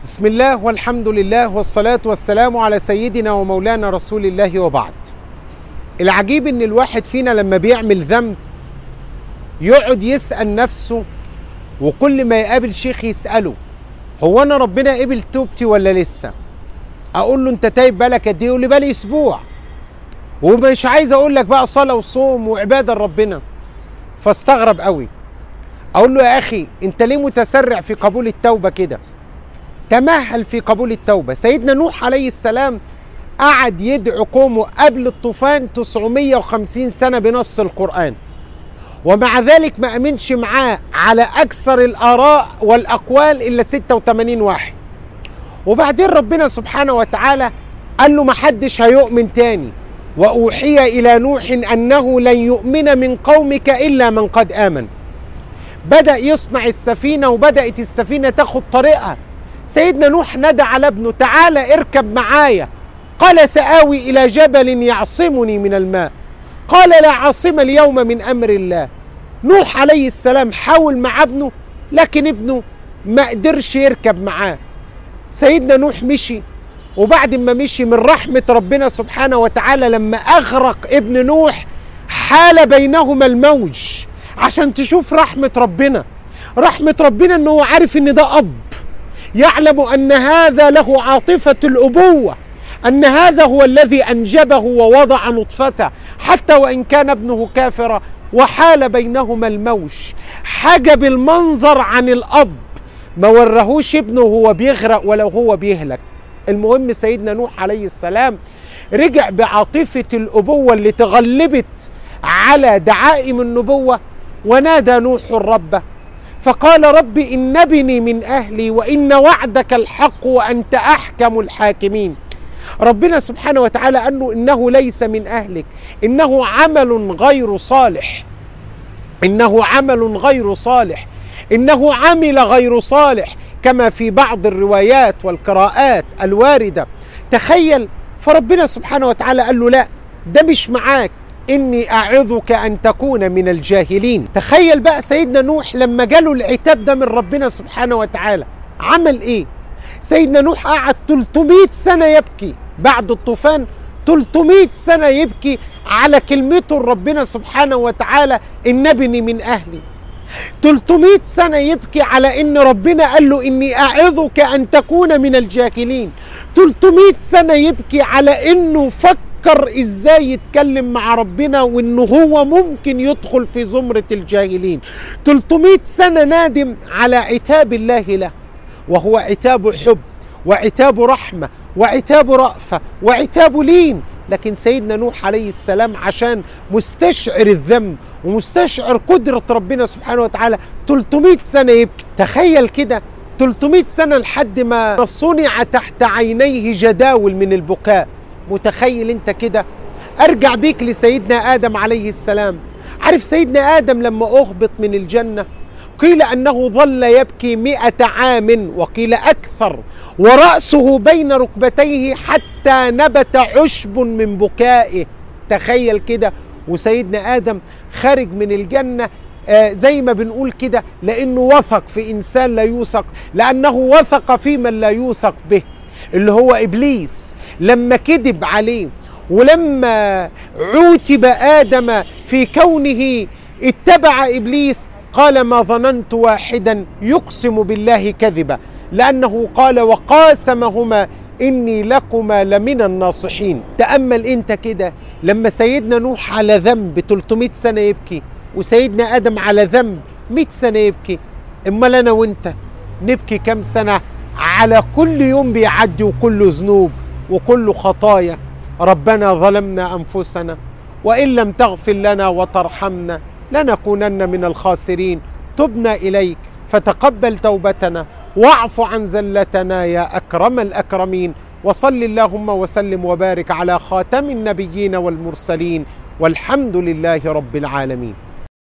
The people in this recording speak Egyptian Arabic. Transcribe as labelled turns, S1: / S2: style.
S1: بسم الله والحمد لله والصلاة والسلام على سيدنا ومولانا رسول الله وبعد العجيب ان الواحد فينا لما بيعمل ذنب يقعد يسأل نفسه وكل ما يقابل شيخ يسأله هو انا ربنا قبل توبتي ولا لسه اقول له انت تايب بالك قد ايه يقول لي بالي اسبوع ومش عايز اقول لك بقى صلاة وصوم وعبادة لربنا فاستغرب قوي اقول له يا اخي انت ليه متسرع في قبول التوبة كده تمهل في قبول التوبة سيدنا نوح عليه السلام قعد يدعو قومه قبل الطوفان 950 سنة بنص القرآن ومع ذلك ما أمنش معاه على أكثر الآراء والأقوال إلا 86 واحد وبعدين ربنا سبحانه وتعالى قال له ما حدش هيؤمن تاني وأوحي إلى نوح أنه لن يؤمن من قومك إلا من قد آمن بدأ يصنع السفينة وبدأت السفينة تاخد طريقها سيدنا نوح نادى على ابنه تعالى اركب معايا قال سآوي إلى جبل يعصمني من الماء قال لا عاصم اليوم من أمر الله نوح عليه السلام حاول مع ابنه لكن ابنه ما قدرش يركب معاه سيدنا نوح مشي وبعد ما مشي من رحمة ربنا سبحانه وتعالى لما أغرق ابن نوح حال بينهما الموج عشان تشوف رحمة ربنا رحمة ربنا انه هو عارف ان ده اب يعلم ان هذا له عاطفه الابوه ان هذا هو الذي انجبه ووضع نطفته حتى وان كان ابنه كافرا وحال بينهما الموج حجب المنظر عن الاب ما ورهوش ابنه وهو بيغرق ولو هو بيهلك المهم سيدنا نوح عليه السلام رجع بعاطفه الابوه اللي تغلبت على دعائم النبوه ونادى نوح ربه فقال رب إن ابني من أهلي وإن وعدك الحق وأنت أحكم الحاكمين ربنا سبحانه وتعالى أنه إنه ليس من أهلك إنه عمل غير صالح إنه عمل غير صالح إنه عمل غير صالح كما في بعض الروايات والقراءات الواردة تخيل فربنا سبحانه وتعالى قال له لا ده مش معاك إني أعظك أن تكون من الجاهلين تخيل بقى سيدنا نوح لما جاله العتاب ده من ربنا سبحانه وتعالى عمل إيه سيدنا نوح قعد 300 سنة يبكي بعد الطوفان 300 سنة يبكي على كلمته ربنا سبحانه وتعالى إن ابني من أهلي 300 سنة يبكي على إن ربنا قال له إني أعظك أن تكون من الجاهلين 300 سنة يبكي على إنه فكر فكر ازاي يتكلم مع ربنا وانه هو ممكن يدخل في زمرة الجاهلين 300 سنة نادم على عتاب الله له وهو عتاب حب وعتاب رحمة وعتاب رأفة وعتاب لين لكن سيدنا نوح عليه السلام عشان مستشعر الذنب ومستشعر قدرة ربنا سبحانه وتعالى 300 سنة يبكي تخيل كده 300 سنة لحد ما صنع تحت عينيه جداول من البكاء متخيل انت كده ارجع بيك لسيدنا ادم عليه السلام عارف سيدنا ادم لما اهبط من الجنه قيل انه ظل يبكي مئة عام وقيل اكثر وراسه بين ركبتيه حتى نبت عشب من بكائه تخيل كده وسيدنا ادم خارج من الجنه آه زي ما بنقول كده لانه وثق في انسان لا يوثق لانه وثق في من لا يوثق به اللي هو ابليس لما كذب عليه ولما عوتب ادم في كونه اتبع ابليس قال ما ظننت واحدا يقسم بالله كذبا لانه قال وقاسمهما اني لكما لمن الناصحين تامل انت كده لما سيدنا نوح على ذنب 300 سنه يبكي وسيدنا ادم على ذنب 100 سنه يبكي امال انا وانت نبكي كم سنه على كل يوم بيعدي وكله ذنوب وكله خطايا ربنا ظلمنا انفسنا وان لم تغفر لنا وترحمنا لنكونن من الخاسرين تبنا اليك فتقبل توبتنا واعف عن ذلتنا يا اكرم الاكرمين وصل اللهم وسلم وبارك على خاتم النبيين والمرسلين والحمد لله رب العالمين